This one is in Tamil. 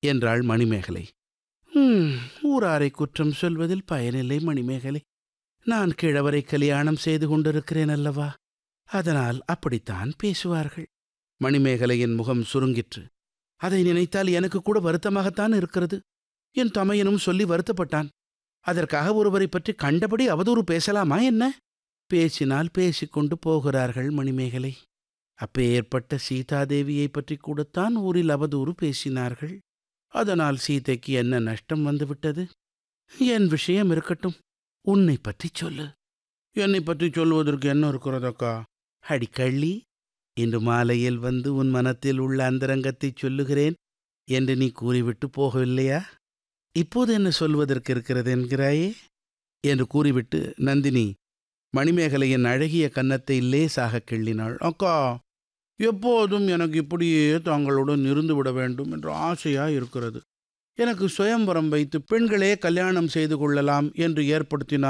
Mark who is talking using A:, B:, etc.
A: என்றாள் மணிமேகலை "ம், ஊராரை குற்றம் சொல்வதில் பயனில்லை மணிமேகலை நான் கிழவரை கல்யாணம் செய்து கொண்டிருக்கிறேன் அல்லவா அதனால் அப்படித்தான் பேசுவார்கள் மணிமேகலையின் முகம் சுருங்கிற்று அதை நினைத்தால் எனக்கு கூட வருத்தமாகத்தான் இருக்கிறது என் தமையனும் சொல்லி வருத்தப்பட்டான் அதற்காக ஒருவரை பற்றி கண்டபடி அவதூறு பேசலாமா என்ன பேசினால் பேசிக்கொண்டு போகிறார்கள் மணிமேகலை அப்பேற்பட்ட சீதாதேவியை பற்றி கூடத்தான் ஊரில் அவதூறு பேசினார்கள் அதனால் சீதைக்கு என்ன நஷ்டம் வந்துவிட்டது என் விஷயம் இருக்கட்டும் உன்னை பற்றி சொல்லு என்னை பற்றி சொல்வதற்கு என்ன இருக்கிறதக்கா அடிக்கள்ளி இன்று மாலையில் வந்து உன் மனத்தில் உள்ள அந்தரங்கத்தை சொல்லுகிறேன் என்று நீ கூறிவிட்டு போகவில்லையா இப்போது என்ன சொல்வதற்கு இருக்கிறது என்கிறாயே என்று கூறிவிட்டு நந்தினி மணிமேகலையின் அழகிய கன்னத்தை லேசாக கிள்ளினாள் அக்கா எப்போதும் எனக்கு இப்படியே தாங்களுடன் இருந்து விட வேண்டும் என்ற ஆசையா இருக்கிறது எனக்கு சுயம்பரம் வைத்து பெண்களே கல்யாணம் செய்து கொள்ளலாம் என்று ஏற்படுத்தினார்